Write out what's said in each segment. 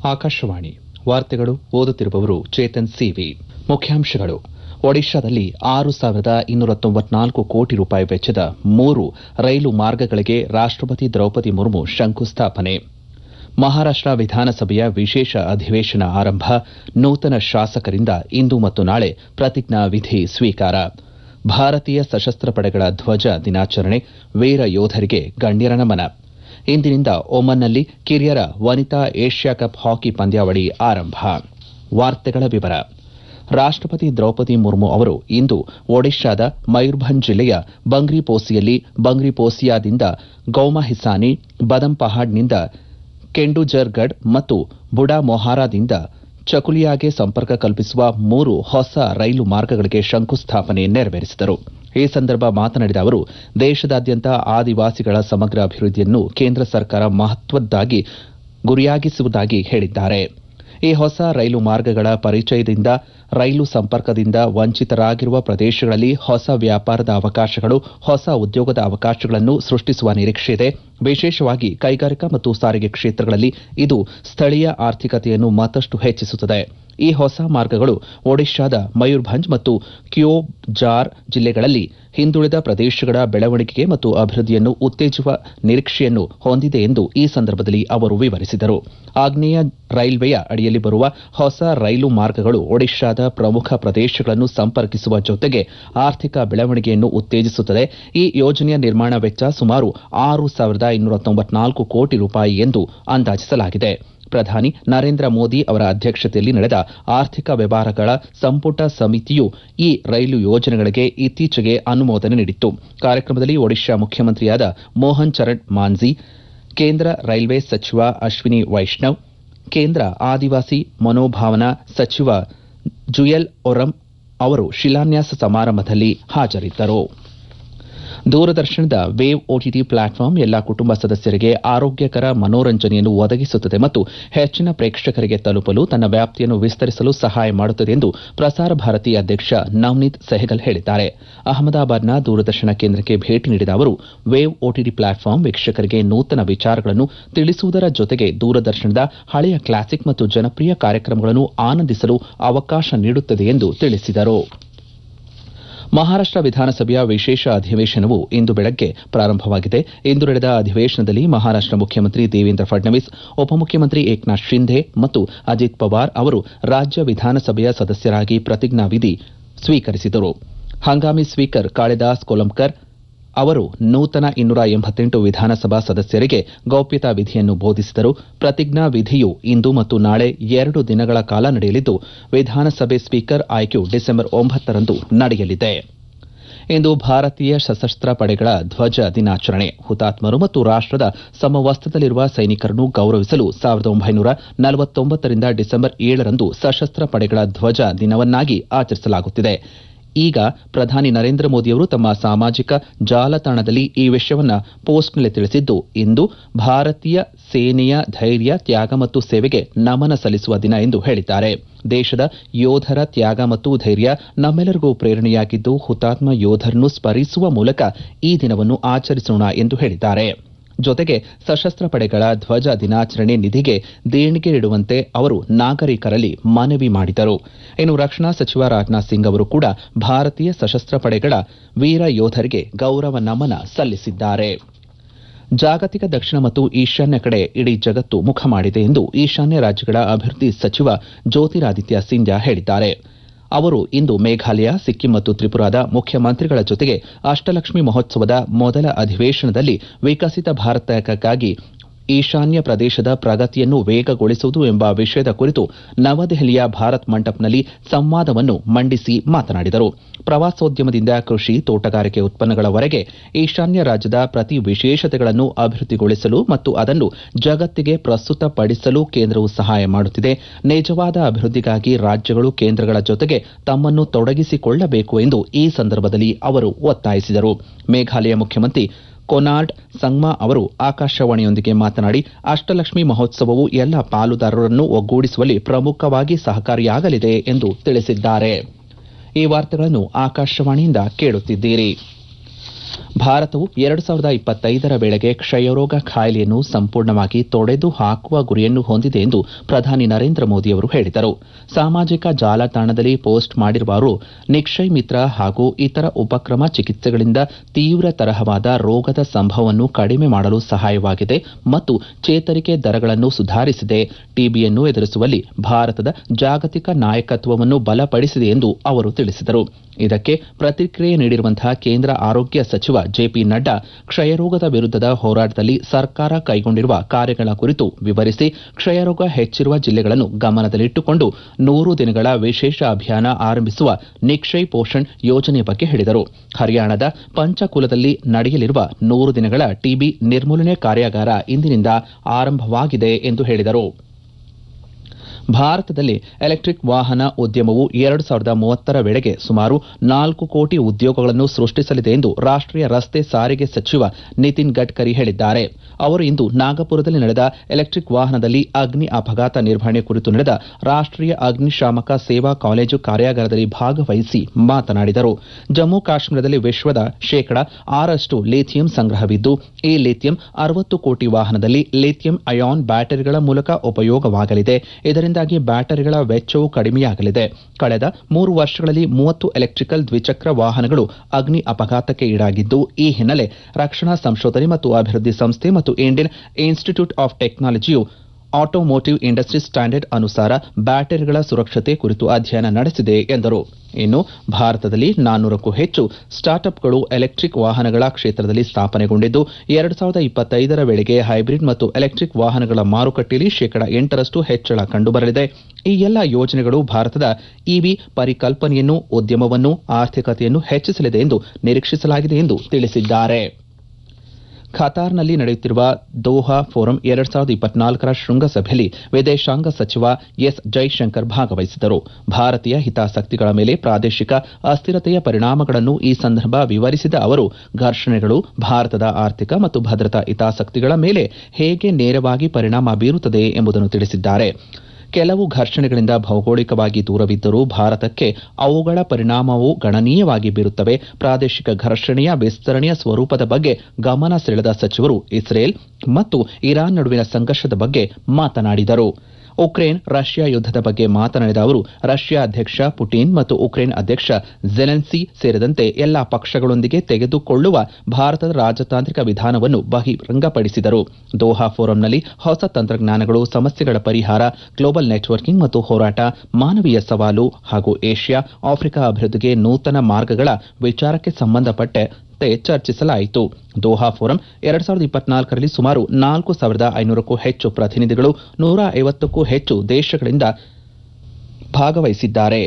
ಆಕಾಶವಾಣಿ ವಾರ್ತೆಗಳು ಓದುತ್ತಿರುವವರು ಚೇತನ್ ಸಿವಿ ಮುಖ್ಯಾಂಶಗಳು ಒಡಿಶಾದಲ್ಲಿ ಆರು ಸಾವಿರದ ಇನ್ನೂರ ತೊಂಬತ್ನಾಲ್ಕು ಕೋಟಿ ರೂಪಾಯಿ ವೆಚ್ಚದ ಮೂರು ರೈಲು ಮಾರ್ಗಗಳಿಗೆ ರಾಷ್ಟಪತಿ ದ್ರೌಪದಿ ಮುರ್ಮು ಶಂಕುಸ್ಥಾಪನೆ ಮಹಾರಾಷ್ಟ ವಿಧಾನಸಭೆಯ ವಿಶೇಷ ಅಧಿವೇಶನ ಆರಂಭ ನೂತನ ಶಾಸಕರಿಂದ ಇಂದು ಮತ್ತು ನಾಳೆ ಪ್ರತಿಜ್ಞಾ ವಿಧಿ ಸ್ವೀಕಾರ ಭಾರತೀಯ ಸಶಸ್ತ್ರ ಪಡೆಗಳ ಧ್ವಜ ದಿನಾಚರಣೆ ವೀರ ಯೋಧರಿಗೆ ಗಣ್ಯರ ನಮನ ಇಂದಿನಿಂದ ಒಮನ್ನಲ್ಲಿ ಕಿರಿಯರ ವನಿತಾ ಏಷ್ಯಾ ಕಪ್ ಹಾಕಿ ಪಂದ್ಯಾವಳಿ ಆರಂಭ ವಾರ್ತೆಗಳ ವಿವರ ರಾಷ್ಟಪತಿ ದ್ರೌಪದಿ ಮುರ್ಮು ಅವರು ಇಂದು ಒಡಿಶಾದ ಮಯೂರ್ಭಂಜ್ ಜಿಲ್ಲೆಯ ಬಂಗ್ರಿಪೋಸಿಯಲ್ಲಿ ಬಂಗ್ರಿಪೋಸಿಯಾದಿಂದ ಗೌಮಹಿಸಾನಿ ಬದಂಪಹಾಡ್ನಿಂದ ಕೆಂಡುಜರ್ಗಢ್ ಮತ್ತು ಬುಡಾಮೊಹಾರಾದಿಂದ ಚಕುಲಿಯಾಗೆ ಸಂಪರ್ಕ ಕಲ್ಪಿಸುವ ಮೂರು ಹೊಸ ರೈಲು ಮಾರ್ಗಗಳಿಗೆ ಶಂಕುಸ್ಥಾಪನೆ ನೆರವೇರಿಸಿದರು ಈ ಸಂದರ್ಭ ಮಾತನಾಡಿದ ಅವರು ದೇಶದಾದ್ಯಂತ ಆದಿವಾಸಿಗಳ ಸಮಗ್ರ ಅಭಿವೃದ್ಧಿಯನ್ನು ಕೇಂದ್ರ ಸರ್ಕಾರ ಮಹತ್ವದ್ದಾಗಿ ಗುರಿಯಾಗಿಸುವುದಾಗಿ ಹೇಳಿದ್ದಾರೆ ಈ ಹೊಸ ರೈಲು ಮಾರ್ಗಗಳ ಪರಿಚಯದಿಂದ ರೈಲು ಸಂಪರ್ಕದಿಂದ ವಂಚಿತರಾಗಿರುವ ಪ್ರದೇಶಗಳಲ್ಲಿ ಹೊಸ ವ್ಯಾಪಾರದ ಅವಕಾಶಗಳು ಹೊಸ ಉದ್ಯೋಗದ ಅವಕಾಶಗಳನ್ನು ಸೃಷ್ಟಿಸುವ ನಿರೀಕ್ಷೆಯಿದೆ ವಿಶೇಷವಾಗಿ ಕೈಗಾರಿಕಾ ಮತ್ತು ಸಾರಿಗೆ ಕ್ಷೇತ್ರಗಳಲ್ಲಿ ಇದು ಸ್ಥಳೀಯ ಆರ್ಥಿಕತೆಯನ್ನು ಮತ್ತಷ್ಟು ಹೆಚ್ಚಿಸುತ್ತದೆ ಈ ಹೊಸ ಮಾರ್ಗಗಳು ಒಡಿಶಾದ ಮಯೂರ್ಭಂಜ್ ಮತ್ತು ಕ್ಯೋಬ್ಜಾರ್ ಜಿಲ್ಲೆಗಳಲ್ಲಿ ಹಿಂದುಳಿದ ಪ್ರದೇಶಗಳ ಬೆಳವಣಿಗೆಗೆ ಮತ್ತು ಅಭಿವೃದ್ಧಿಯನ್ನು ಉತ್ತೇಜಿಸುವ ನಿರೀಕ್ಷೆಯನ್ನು ಹೊಂದಿದೆ ಎಂದು ಈ ಸಂದರ್ಭದಲ್ಲಿ ಅವರು ವಿವರಿಸಿದರು ಆಗ್ನೇಯ ರೈಲ್ವೆಯ ಅಡಿಯಲ್ಲಿ ಬರುವ ಹೊಸ ರೈಲು ಮಾರ್ಗಗಳು ಒಡಿಶಾದ ಪ್ರಮುಖ ಪ್ರದೇಶಗಳನ್ನು ಸಂಪರ್ಕಿಸುವ ಜೊತೆಗೆ ಆರ್ಥಿಕ ಬೆಳವಣಿಗೆಯನ್ನು ಉತ್ತೇಜಿಸುತ್ತದೆ ಈ ಯೋಜನೆಯ ನಿರ್ಮಾಣ ವೆಚ್ಚ ಸುಮಾರು ಆರು ಸಾವಿರದ ಇನ್ನೂರ ತೊಂಬತ್ನಾಲ್ಕು ಕೋಟಿ ರೂಪಾಯಿ ಎಂದು ಅಂದಾಜಿಸಲಾಗಿದೆ ಪ್ರಧಾನಿ ನರೇಂದ್ರ ಮೋದಿ ಅವರ ಅಧ್ಯಕ್ಷತೆಯಲ್ಲಿ ನಡೆದ ಆರ್ಥಿಕ ವ್ಯವಹಾರಗಳ ಸಂಪುಟ ಸಮಿತಿಯು ಈ ರೈಲು ಯೋಜನೆಗಳಿಗೆ ಇತ್ತೀಚೆಗೆ ಅನುಮೋದನೆ ನೀಡಿತ್ತು ಕಾರ್ಯಕ್ರಮದಲ್ಲಿ ಒಡಿಶಾ ಮುಖ್ಯಮಂತ್ರಿಯಾದ ಮೋಹನ್ ಚರಣ್ ಮಾಂಝಿ ಕೇಂದ್ರ ರೈಲ್ವೆ ಸಚಿವ ಅಶ್ವಿನಿ ವೈಷ್ಣವ್ ಕೇಂದ್ರ ಆದಿವಾಸಿ ಮನೋಭಾವನಾ ಸಚಿವ ಜುಯಲ್ ಒರಂ ಅವರು ಶಿಲಾನ್ಯಾಸ ಸಮಾರಂಭದಲ್ಲಿ ಹಾಜರಿದ್ದರು ದೂರದರ್ಶನದ ವೇವ್ ಓಟಿಟಿ ಪ್ಲಾಟ್ಫಾರ್ಮ್ ಎಲ್ಲಾ ಕುಟುಂಬ ಸದಸ್ಯರಿಗೆ ಆರೋಗ್ಯಕರ ಮನೋರಂಜನೆಯನ್ನು ಒದಗಿಸುತ್ತದೆ ಮತ್ತು ಹೆಚ್ಚಿನ ಪ್ರೇಕ್ಷಕರಿಗೆ ತಲುಪಲು ತನ್ನ ವ್ಯಾಪ್ತಿಯನ್ನು ವಿಸ್ತರಿಸಲು ಸಹಾಯ ಮಾಡುತ್ತದೆ ಎಂದು ಪ್ರಸಾರ ಭಾರತಿ ಅಧ್ಯಕ್ಷ ನವನೀತ್ ಸೆಹಗಲ್ ಹೇಳಿದ್ದಾರೆ ಅಹಮದಾಬಾದ್ನ ದೂರದರ್ಶನ ಕೇಂದ್ರಕ್ಕೆ ಭೇಟಿ ನೀಡಿದ ಅವರು ವೇವ್ ಓಟಿಟಿ ಪ್ಲಾಟ್ಫಾರ್ಮ್ ವೀಕ್ಷಕರಿಗೆ ನೂತನ ವಿಚಾರಗಳನ್ನು ತಿಳಿಸುವುದರ ಜೊತೆಗೆ ದೂರದರ್ಶನದ ಹಳೆಯ ಕ್ಲಾಸಿಕ್ ಮತ್ತು ಜನಪ್ರಿಯ ಕಾರ್ಯಕ್ರಮಗಳನ್ನು ಆನಂದಿಸಲು ಅವಕಾಶ ನೀಡುತ್ತದೆ ಎಂದು ತಿಳಿಸಿದರು ಮಹಾರಾಷ್ಟ ವಿಧಾನಸಭೆಯ ವಿಶೇಷ ಅಧಿವೇಶನವು ಇಂದು ಬೆಳಗ್ಗೆ ಪ್ರಾರಂಭವಾಗಿದೆ ಇಂದು ನಡೆದ ಅಧಿವೇಶನದಲ್ಲಿ ಮಹಾರಾಷ್ಟ ಮುಖ್ಯಮಂತ್ರಿ ದೇವೇಂದ್ರ ಫಡ್ನವೀಸ್ ಉಪಮುಖ್ಯಮಂತ್ರಿ ಏಕನಾಥ್ ಶಿಂಧೆ ಮತ್ತು ಅಜಿತ್ ಪವಾರ್ ಅವರು ರಾಜ್ಯ ವಿಧಾನಸಭೆಯ ಸದಸ್ಯರಾಗಿ ಪ್ರತಿಜ್ಞಾವಿಧಿ ಸ್ವೀಕರಿಸಿದರು ಹಂಗಾಮಿ ಸ್ಪೀಕರ್ ಕಾಳಿದಾಸ್ ಕೊಲಂಕರ್ ಅವರು ನೂತನ ಇನ್ನೂರ ಎಂಬತ್ತೆಂಟು ವಿಧಾನಸಭಾ ಸದಸ್ಯರಿಗೆ ಗೌಪ್ಯತಾ ವಿಧಿಯನ್ನು ಬೋಧಿಸಿದರು ಪ್ರತಿಜ್ಞಾ ವಿಧಿಯು ಇಂದು ಮತ್ತು ನಾಳೆ ಎರಡು ದಿನಗಳ ಕಾಲ ನಡೆಯಲಿದ್ದು ವಿಧಾನಸಭೆ ಸ್ಪೀಕರ್ ಆಯ್ಕೆಯು ಡಿಸೆಂಬರ್ ಒಂಬತ್ತರಂದು ನಡೆಯಲಿದೆ ಇಂದು ಭಾರತೀಯ ಸಶಸ್ತ್ರ ಪಡೆಗಳ ಧ್ವಜ ದಿನಾಚರಣೆ ಹುತಾತ್ಮರು ಮತ್ತು ರಾಷ್ಟದ ಸಮವಸ್ತದಲ್ಲಿರುವ ಸೈನಿಕರನ್ನು ಗೌರವಿಸಲು ಸಾವಿರದ ಒಂಬೈನೂರ ನಲವತ್ತೊಂಬತ್ತರಿಂದ ಡಿಸೆಂಬರ್ ಏಳರಂದು ಸಶಸ್ತ್ರ ಪಡೆಗಳ ಧ್ವಜ ದಿನವನ್ನಾಗಿ ಆಚರಿಸಲಾಗುತ್ತಿದೆ ಈಗ ಪ್ರಧಾನಿ ನರೇಂದ್ರ ಮೋದಿಯವರು ತಮ್ಮ ಸಾಮಾಜಿಕ ಜಾಲತಾಣದಲ್ಲಿ ಈ ವಿಷಯವನ್ನು ಪೋಸ್ಟ್ನಲ್ಲಿ ತಿಳಿಸಿದ್ದು ಇಂದು ಭಾರತೀಯ ಸೇನೆಯ ಧೈರ್ಯ ತ್ಯಾಗ ಮತ್ತು ಸೇವೆಗೆ ನಮನ ಸಲ್ಲಿಸುವ ದಿನ ಎಂದು ಹೇಳಿದ್ದಾರೆ ದೇಶದ ಯೋಧರ ತ್ಯಾಗ ಮತ್ತು ಧೈರ್ಯ ನಮ್ಮೆಲ್ಲರಿಗೂ ಪ್ರೇರಣೆಯಾಗಿದ್ದು ಹುತಾತ್ಮ ಯೋಧರನ್ನು ಸ್ಮರಿಸುವ ಮೂಲಕ ಈ ದಿನವನ್ನು ಆಚರಿಸೋಣ ಎಂದು ಹೇಳಿದ್ದಾರೆ ಜೊತೆಗೆ ಸಶಸ್ತ್ರ ಪಡೆಗಳ ಧ್ವಜ ದಿನಾಚರಣೆ ನಿಧಿಗೆ ದೇಣಿಗೆ ನೀಡುವಂತೆ ಅವರು ನಾಗರಿಕರಲ್ಲಿ ಮನವಿ ಮಾಡಿದರು ಇನ್ನು ರಕ್ಷಣಾ ಸಚಿವ ರಾಜನಾಥ್ ಸಿಂಗ್ ಅವರು ಕೂಡ ಭಾರತೀಯ ಸಶಸ್ತ್ರ ಪಡೆಗಳ ವೀರ ಯೋಧರಿಗೆ ಗೌರವ ನಮನ ಸಲ್ಲಿಸಿದ್ದಾರೆ ಜಾಗತಿಕ ದಕ್ಷಿಣ ಮತ್ತು ಈಶಾನ್ಯ ಕಡೆ ಇಡೀ ಜಗತ್ತು ಮುಖ ಮಾಡಿದೆ ಎಂದು ಈಶಾನ್ಯ ರಾಜ್ಯಗಳ ಅಭಿವೃದ್ಧಿ ಸಚಿವ ಜ್ಯೋತಿರಾದಿತ್ಯ ಸಿಂಧ್ಯಾ ಹೇಳಿದ್ದಾರೆ ಅವರು ಇಂದು ಮೇಘಾಲಯ ಸಿಕ್ಕಿಂ ಮತ್ತು ತ್ರಿಪುರಾದ ಮುಖ್ಯಮಂತ್ರಿಗಳ ಜೊತೆಗೆ ಅಷ್ಟಲಕ್ಷ್ಮಿ ಮಹೋತ್ಸವದ ಮೊದಲ ಅಧಿವೇಶನದಲ್ಲಿ ವಿಕಸಿತ ಭಾರತಕ್ಕಾಗಿ ಈಶಾನ್ಯ ಪ್ರದೇಶದ ಪ್ರಗತಿಯನ್ನು ವೇಗಗೊಳಿಸುವುದು ಎಂಬ ವಿಷಯದ ಕುರಿತು ನವದೆಹಲಿಯ ಭಾರತ್ ಮಂಟಪ್ನಲ್ಲಿ ಸಂವಾದವನ್ನು ಮಂಡಿಸಿ ಮಾತನಾಡಿದರು ಪ್ರವಾಸೋದ್ಯಮದಿಂದ ಕೃಷಿ ತೋಟಗಾರಿಕೆ ಉತ್ಪನ್ನಗಳವರೆಗೆ ಈಶಾನ್ಯ ರಾಜ್ಯದ ಪ್ರತಿ ವಿಶೇಷತೆಗಳನ್ನು ಅಭಿವೃದ್ಧಿಗೊಳಿಸಲು ಮತ್ತು ಅದನ್ನು ಜಗತ್ತಿಗೆ ಪ್ರಸ್ತುತಪಡಿಸಲು ಕೇಂದ್ರವು ಸಹಾಯ ಮಾಡುತ್ತಿದೆ ನಿಜವಾದ ಅಭಿವೃದ್ಧಿಗಾಗಿ ರಾಜ್ಯಗಳು ಕೇಂದ್ರಗಳ ಜೊತೆಗೆ ತಮ್ಮನ್ನು ತೊಡಗಿಸಿಕೊಳ್ಳಬೇಕು ಎಂದು ಈ ಸಂದರ್ಭದಲ್ಲಿ ಅವರು ಒತ್ತಾಯಿಸಿದರು ಮೇಘಾಲಯ ಮುಖ್ಯಮಂತ್ರಿ ಕೊನಾರ್ಡ್ ಸಂಗ್ಮಾ ಅವರು ಆಕಾಶವಾಣಿಯೊಂದಿಗೆ ಮಾತನಾಡಿ ಅಷ್ಟಲಕ್ಷ್ಮಿ ಮಹೋತ್ಸವವು ಎಲ್ಲ ಪಾಲುದಾರರನ್ನು ಒಗ್ಗೂಡಿಸುವಲ್ಲಿ ಪ್ರಮುಖವಾಗಿ ಸಹಕಾರಿಯಾಗಲಿದೆ ಎಂದು ತಿಳಿಸಿದ್ದಾರೆ ಈ ವಾರ್ತೆಗಳನ್ನು ಆಕಾಶವಾಣಿಯಿಂದ ಕೇಳುತ್ತಿದ್ದೀರಿ ಭಾರತವು ಎರಡು ಸಾವಿರದ ಇಪ್ಪತ್ತೈದರ ವೇಳೆಗೆ ಕ್ಷಯರೋಗ ಕಾಯಿಲೆಯನ್ನು ಸಂಪೂರ್ಣವಾಗಿ ತೊಡೆದು ಹಾಕುವ ಗುರಿಯನ್ನು ಹೊಂದಿದೆ ಎಂದು ಪ್ರಧಾನಿ ನರೇಂದ್ರ ಮೋದಿ ಅವರು ಹೇಳಿದರು ಸಾಮಾಜಿಕ ಜಾಲತಾಣದಲ್ಲಿ ಪೋಸ್ಟ್ ಮಾಡಿರುವ ಅವರು ನಿಕ್ಷಯ್ ಮಿತ್ರ ಹಾಗೂ ಇತರ ಉಪಕ್ರಮ ಚಿಕಿತ್ಸೆಗಳಿಂದ ತೀವ್ರ ತರಹವಾದ ರೋಗದ ಸಂಭವವನ್ನು ಕಡಿಮೆ ಮಾಡಲು ಸಹಾಯವಾಗಿದೆ ಮತ್ತು ಚೇತರಿಕೆ ದರಗಳನ್ನು ಸುಧಾರಿಸಿದೆ ಟಿಬಿಯನ್ನು ಎದುರಿಸುವಲ್ಲಿ ಭಾರತದ ಜಾಗತಿಕ ನಾಯಕತ್ವವನ್ನು ಬಲಪಡಿಸಿದೆ ಎಂದು ಅವರು ತಿಳಿಸಿದರು ಇದಕ್ಕೆ ಪ್ರತಿಕ್ರಿಯೆ ನೀಡಿರುವಂತಹ ಕೇಂದ್ರ ಆರೋಗ್ಯ ಸಚಿವ ಜೆಪಿ ನಡ್ಡಾ ಕ್ಷಯರೋಗದ ವಿರುದ್ದದ ಹೋರಾಟದಲ್ಲಿ ಸರ್ಕಾರ ಕೈಗೊಂಡಿರುವ ಕಾರ್ಯಗಳ ಕುರಿತು ವಿವರಿಸಿ ಕ್ಷಯರೋಗ ಹೆಚ್ಚಿರುವ ಜಿಲ್ಲೆಗಳನ್ನು ಗಮನದಲ್ಲಿಟ್ಟುಕೊಂಡು ನೂರು ದಿನಗಳ ವಿಶೇಷ ಅಭಿಯಾನ ಆರಂಭಿಸುವ ನಿಕ್ಷಯ್ ಪೋಷಣ್ ಯೋಜನೆ ಬಗ್ಗೆ ಹೇಳಿದರು ಹರಿಯಾಣದ ಪಂಚಕುಲದಲ್ಲಿ ನಡೆಯಲಿರುವ ನೂರು ದಿನಗಳ ಟಿಬಿ ನಿರ್ಮೂಲನೆ ಕಾರ್ಯಾಗಾರ ಇಂದಿನಿಂದ ಆರಂಭವಾಗಿದೆ ಎಂದು ಹೇಳಿದರು ಭಾರತದಲ್ಲಿ ಎಲೆಕ್ಟ್ರಿಕ್ ವಾಹನ ಉದ್ಯಮವು ಎರಡು ಸಾವಿರದ ಮೂವತ್ತರ ವೇಳೆಗೆ ಸುಮಾರು ನಾಲ್ಕು ಕೋಟಿ ಉದ್ಯೋಗಗಳನ್ನು ಸೃಷ್ಟಿಸಲಿದೆ ಎಂದು ರಾಷ್ಟೀಯ ರಸ್ತೆ ಸಾರಿಗೆ ಸಚಿವ ನಿತಿನ್ ಗಡ್ಕರಿ ಹೇಳಿದ್ದಾರೆ ಅವರು ಇಂದು ನಾಗಪುರದಲ್ಲಿ ನಡೆದ ಎಲೆಕ್ಟ್ರಿಕ್ ವಾಹನದಲ್ಲಿ ಅಗ್ನಿ ಅಪಘಾತ ನಿರ್ವಹಣೆ ಕುರಿತು ನಡೆದ ರಾಷ್ಟೀಯ ಅಗ್ನಿಶಾಮಕ ಸೇವಾ ಕಾಲೇಜು ಕಾರ್ಯಾಗಾರದಲ್ಲಿ ಭಾಗವಹಿಸಿ ಮಾತನಾಡಿದರು ಜಮ್ಮು ಕಾಶ್ಮೀರದಲ್ಲಿ ವಿಶ್ವದ ಶೇಕಡ ಆರಷ್ಟು ಲಿಥಿಯಂ ಸಂಗ್ರಹವಿದ್ದು ಈ ಲಿಥಿಯಂ ಅರವತ್ತು ಕೋಟಿ ವಾಹನದಲ್ಲಿ ಲಿಥಿಯಂ ಅಯಾನ್ ಬ್ಯಾಟರಿಗಳ ಮೂಲಕ ಉಪಯೋಗವಾಗಲಿದೆ ಇದರಿಂದಾಗಿ ಬ್ಯಾಟರಿಗಳ ವೆಚ್ಚವೂ ಕಡಿಮೆಯಾಗಲಿದೆ ಕಳೆದ ಮೂರು ವರ್ಷಗಳಲ್ಲಿ ಮೂವತ್ತು ಎಲೆಕ್ಟ್ರಿಕಲ್ ದ್ವಿಚಕ್ರ ವಾಹನಗಳು ಅಗ್ನಿ ಅಪಘಾತಕ್ಕೆ ಈಡಾಗಿದ್ದು ಈ ಹಿನ್ನೆಲೆ ರಕ್ಷಣಾ ಸಂಶೋಧನೆ ಮತ್ತು ಅಭಿವೃದ್ಧಿ ಸಂಸ್ಥೆ ಮತ್ತು ಇಂಡಿಯನ್ ಇನ್ಸ್ಟಿಟ್ಯೂಟ್ ಆಫ್ ಟೆಕ್ನಾಲಜಿಯು ಆಟೋಮೋಟಿವ್ ಇಂಡಸ್ಟ್ರಿ ಸ್ಟ್ಯಾಂಡರ್ಡ್ ಅನುಸಾರ ಬ್ಯಾಟರಿಗಳ ಸುರಕ್ಷತೆ ಕುರಿತು ಅಧ್ಯಯನ ನಡೆಸಿದೆ ಎಂದರು ಇನ್ನು ಭಾರತದಲ್ಲಿ ನಾನ್ನೂರಕ್ಕೂ ಹೆಚ್ಚು ಸ್ಟಾರ್ಟ್ಅಪ್ಗಳು ಎಲೆಕ್ಟ್ರಿಕ್ ವಾಹನಗಳ ಕ್ಷೇತ್ರದಲ್ಲಿ ಸ್ಥಾಪನೆಗೊಂಡಿದ್ದು ಎರಡು ಸಾವಿರದ ಇಪ್ಪತ್ತೈದರ ವೇಳೆಗೆ ಹೈಬ್ರಿಡ್ ಮತ್ತು ಎಲೆಕ್ಟ್ರಿಕ್ ವಾಹನಗಳ ಮಾರುಕಟ್ಟೆಯಲ್ಲಿ ಶೇಕಡ ಎಂಟರಷ್ಟು ಹೆಚ್ಚಳ ಕಂಡುಬರಲಿದೆ ಈ ಎಲ್ಲ ಯೋಜನೆಗಳು ಭಾರತದ ಇವಿ ಪರಿಕಲ್ಪನೆಯನ್ನು ಉದ್ಯಮವನ್ನು ಆರ್ಥಿಕತೆಯನ್ನು ಹೆಚ್ಚಿಸಲಿದೆ ಎಂದು ನಿರೀಕ್ಷಿಸಲಾಗಿದೆ ಎಂದು ತಿಳಿಸಿದ್ದಾರೆ ಖತಾರ್ನಲ್ಲಿ ನಡೆಯುತ್ತಿರುವ ದೋಹಾ ಫೋರಂ ಎರಡ್ ಸಾವಿರದ ಇಪ್ಪತ್ನಾಲ್ಕರ ಶೃಂಗಸಭೆಯಲ್ಲಿ ವಿದೇಶಾಂಗ ಸಚಿವ ಎಸ್ ಜೈಶಂಕರ್ ಭಾಗವಹಿಸಿದರು ಭಾರತೀಯ ಹಿತಾಸಕ್ತಿಗಳ ಮೇಲೆ ಪ್ರಾದೇಶಿಕ ಅಸ್ಥಿರತೆಯ ಪರಿಣಾಮಗಳನ್ನು ಈ ಸಂದರ್ಭ ವಿವರಿಸಿದ ಅವರು ಘರ್ಷಣೆಗಳು ಭಾರತದ ಆರ್ಥಿಕ ಮತ್ತು ಭದ್ರತಾ ಹಿತಾಸಕ್ತಿಗಳ ಮೇಲೆ ಹೇಗೆ ನೇರವಾಗಿ ಪರಿಣಾಮ ಬೀರುತ್ತದೆ ಎಂಬುದನ್ನು ತಿಳಿಸಿದ್ದಾರೆ ಕೆಲವು ಘರ್ಷಣೆಗಳಿಂದ ಭೌಗೋಳಿಕವಾಗಿ ದೂರವಿದ್ದರೂ ಭಾರತಕ್ಕೆ ಅವುಗಳ ಪರಿಣಾಮವು ಗಣನೀಯವಾಗಿ ಬೀರುತ್ತವೆ ಪ್ರಾದೇಶಿಕ ಘರ್ಷಣೆಯ ವಿಸ್ತರಣೆಯ ಸ್ವರೂಪದ ಬಗ್ಗೆ ಗಮನ ಸೆಳೆದ ಸಚಿವರು ಇಸ್ರೇಲ್ ಮತ್ತು ಇರಾನ್ ನಡುವಿನ ಸಂಘರ್ಷದ ಬಗ್ಗೆ ಮಾತನಾಡಿದರು ಉಕ್ರೇನ್ ರಷ್ಯಾ ಯುದ್ದದ ಬಗ್ಗೆ ಮಾತನಾಡಿದ ಅವರು ರಷ್ಯಾ ಅಧ್ಯಕ್ಷ ಪುಟಿನ್ ಮತ್ತು ಉಕ್ರೇನ್ ಅಧ್ಯಕ್ಷ ಜೆಲೆನ್ಸಿ ಸೇರಿದಂತೆ ಎಲ್ಲಾ ಪಕ್ಷಗಳೊಂದಿಗೆ ತೆಗೆದುಕೊಳ್ಳುವ ಭಾರತದ ರಾಜತಾಂತ್ರಿಕ ವಿಧಾನವನ್ನು ಬಹಿರಂಗಪಡಿಸಿದರು ದೋಹಾ ಫೋರಂನಲ್ಲಿ ಹೊಸ ತಂತ್ರಜ್ಞಾನಗಳು ಸಮಸ್ಯೆಗಳ ಪರಿಹಾರ ಗ್ಲೋಬಲ್ ನೆಟ್ವರ್ಕಿಂಗ್ ಮತ್ತು ಹೋರಾಟ ಮಾನವೀಯ ಸವಾಲು ಹಾಗೂ ಏಷ್ಯಾ ಆಫ್ರಿಕಾ ಅಭಿವೃದ್ಧಿಗೆ ನೂತನ ಮಾರ್ಗಗಳ ವಿಚಾರಕ್ಕೆ ಸಂಬಂಧಪಟ್ಟ ಚರ್ಚಿಸಲಾಯಿತು ದೋಹಾ ಫೋರಂ ಎರಡ್ ಸಾವಿರದ ಇಪ್ಪತ್ನಾಲ್ಕರಲ್ಲಿ ಸುಮಾರು ನಾಲ್ಕು ಸಾವಿರದ ಐನೂರಕ್ಕೂ ಹೆಚ್ಚು ಪ್ರತಿನಿಧಿಗಳು ನೂರ ಐವತ್ತಕ್ಕೂ ಹೆಚ್ಚು ದೇಶಗಳಿಂದ ಭಾಗವಹಿಸಿದ್ದಾರೆ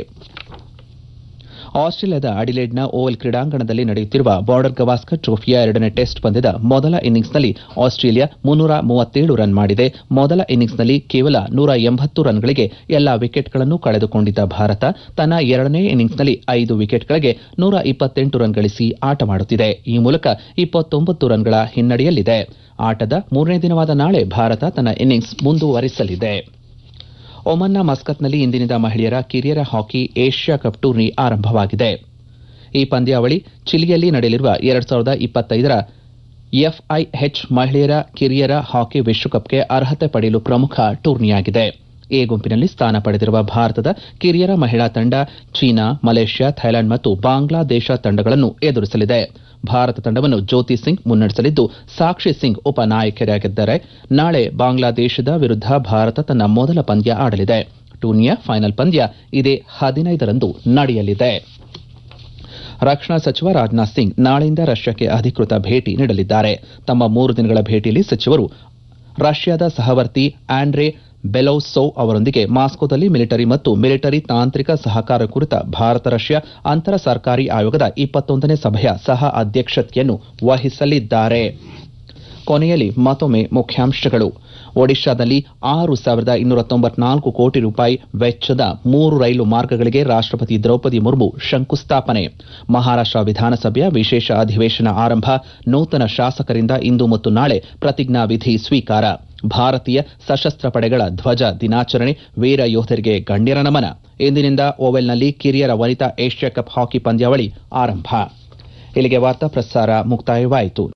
ಆಸ್ಟ್ರೇಲಿಯಾದ ಅಡಿಲೇಡ್ನ ಓವಲ್ ಕ್ರೀಡಾಂಗಣದಲ್ಲಿ ನಡೆಯುತ್ತಿರುವ ಬಾರ್ಡರ್ ಗವಾಸ್ಕರ್ ಟ್ರೋಫಿಯ ಎರಡನೇ ಟೆಸ್ಟ್ ಪಂದ್ಯದ ಮೊದಲ ಇನ್ನಿಂಗ್ಸ್ನಲ್ಲಿ ಆಸ್ಟ್ರೇಲಿಯಾ ಮುನ್ನೂರ ಮೂವತ್ತೇಳು ರನ್ ಮಾಡಿದೆ ಮೊದಲ ಇನ್ನಿಂಗ್ಸ್ನಲ್ಲಿ ಕೇವಲ ನೂರ ಎಂಬತ್ತು ರನ್ಗಳಿಗೆ ಎಲ್ಲಾ ವಿಕೆಟ್ಗಳನ್ನು ಕಳೆದುಕೊಂಡಿದ್ದ ಭಾರತ ತನ್ನ ಎರಡನೇ ಇನ್ನಿಂಗ್ಸ್ನಲ್ಲಿ ಐದು ವಿಕೆಟ್ಗಳಿಗೆ ನೂರ ಇಪ್ಪತ್ತೆಂಟು ರನ್ ಗಳಿಸಿ ಆಟವಾಡುತ್ತಿದೆ ಈ ಮೂಲಕ ಇಪ್ಪತ್ತೊಂಬತ್ತು ರನ್ಗಳ ಹಿನ್ನಡೆಯಲ್ಲಿದೆ ಆಟದ ಮೂರನೇ ದಿನವಾದ ನಾಳೆ ಭಾರತ ತನ್ನ ಇನ್ನಿಂಗ್ಸ್ ಮುಂದುವರಿಸಲಿದೆ ಒಮನ್ನ ಮಸ್ಕತ್ನಲ್ಲಿ ಇಂದಿನಿಂದ ಮಹಿಳೆಯರ ಕಿರಿಯರ ಹಾಕಿ ಏಷ್ಯಾ ಕಪ್ ಟೂರ್ನಿ ಆರಂಭವಾಗಿದೆ ಈ ಪಂದ್ಯಾವಳಿ ಚಿಲಿಯಲ್ಲಿ ನಡೆಯಲಿರುವ ಎರಡ್ ಸಾವಿರದ ಇಪ್ಪತ್ತೈದರ ಎಫ್ಐಎಚ್ ಮಹಿಳೆಯರ ಕಿರಿಯರ ಹಾಕಿ ವಿಶ್ವಕಪ್ಗೆ ಅರ್ಹತೆ ಪಡೆಯಲು ಪ್ರಮುಖ ಟೂರ್ನಿಯಾಗಿದೆ ಎ ಗುಂಪಿನಲ್ಲಿ ಸ್ಥಾನ ಪಡೆದಿರುವ ಭಾರತದ ಕಿರಿಯರ ಮಹಿಳಾ ತಂಡ ಚೀನಾ ಮಲೇಷ್ಯಾ ಥೈಲ್ಯಾಂಡ್ ಮತ್ತು ಬಾಂಗ್ಲಾದೇಶ ತಂಡಗಳನ್ನು ಎದುರಿಸಲಿದೆ ಭಾರತ ತಂಡವನ್ನು ಜ್ಯೋತಿ ಸಿಂಗ್ ಮುನ್ನಡೆಸಲಿದ್ದು ಸಾಕ್ಷಿ ಸಿಂಗ್ ಉಪನಾಯಕಿಯಾಗಿದ್ದಾರೆ ನಾಳೆ ಬಾಂಗ್ಲಾದೇಶದ ವಿರುದ್ಧ ಭಾರತ ತನ್ನ ಮೊದಲ ಪಂದ್ಯ ಆಡಲಿದೆ ಟೂರ್ನಿಯ ಫೈನಲ್ ಪಂದ್ಯ ಇದೇ ಹದಿನೈದರಂದು ನಡೆಯಲಿದೆ ರಕ್ಷಣಾ ಸಚಿವ ರಾಜನಾಥ್ ಸಿಂಗ್ ನಾಳೆಯಿಂದ ರಷ್ಯಾಕ್ಕೆ ಅಧಿಕೃತ ಭೇಟಿ ನೀಡಲಿದ್ದಾರೆ ತಮ್ಮ ಮೂರು ದಿನಗಳ ಭೇಟಿಯಲ್ಲಿ ಸಚಿವರು ರಷ್ಯಾದ ಸಹವರ್ತಿ ಆಂಡ್ರೆ ಬೆಲೌಸೋವ್ ಅವರೊಂದಿಗೆ ಮಾಸ್ಕೋದಲ್ಲಿ ಮಿಲಿಟರಿ ಮತ್ತು ಮಿಲಿಟರಿ ತಾಂತ್ರಿಕ ಸಹಕಾರ ಕುರಿತ ಭಾರತ ರಷ್ಯಾ ಅಂತರ ಸರ್ಕಾರಿ ಆಯೋಗದ ಇಪ್ಪತ್ತೊಂದನೇ ಸಭೆಯ ಸಹ ಅಧ್ಯಕ್ಷತೆಯನ್ನು ವಹಿಸಲಿದ್ದಾರೆ ಕೊನೆಯಲ್ಲಿ ಮತ್ತೊಮ್ಮೆ ಮುಖ್ಯಾಂಶಗಳು ಒಡಿಶಾದಲ್ಲಿ ಆರು ಸಾವಿರದ ಇನ್ನೂರ ತೊಂಬತ್ನಾಲ್ಕು ಕೋಟಿ ರೂಪಾಯಿ ವೆಚ್ಚದ ಮೂರು ರೈಲು ಮಾರ್ಗಗಳಿಗೆ ರಾಷ್ಟಪತಿ ದ್ರೌಪದಿ ಮುರ್ಮು ಶಂಕುಸ್ಥಾಪನೆ ಮಹಾರಾಷ್ಟ ವಿಧಾನಸಭೆಯ ವಿಶೇಷ ಅಧಿವೇಶನ ಆರಂಭ ನೂತನ ಶಾಸಕರಿಂದ ಇಂದು ಮತ್ತು ನಾಳೆ ಪ್ರತಿಜ್ಞಾ ವಿಧಿ ಸ್ವೀಕಾರ ಭಾರತೀಯ ಸಶಸ್ತ್ರ ಪಡೆಗಳ ಧ್ವಜ ದಿನಾಚರಣೆ ವೀರ ಯೋಧರಿಗೆ ಗಣ್ಯರ ನಮನ ಇಂದಿನಿಂದ ಓವೆಲ್ನಲ್ಲಿ ಕಿರಿಯರ ವನಿತಾ ಏಷ್ಯಾ ಕಪ್ ಹಾಕಿ ಪಂದ್ಯಾವಳಿ ಆರಂಭ ಇಲ್ಲಿಗೆ ವಾರ್ತಾ ಪ್ರಸಾರ ಮುಕ್ತಾಯವಾಯಿತು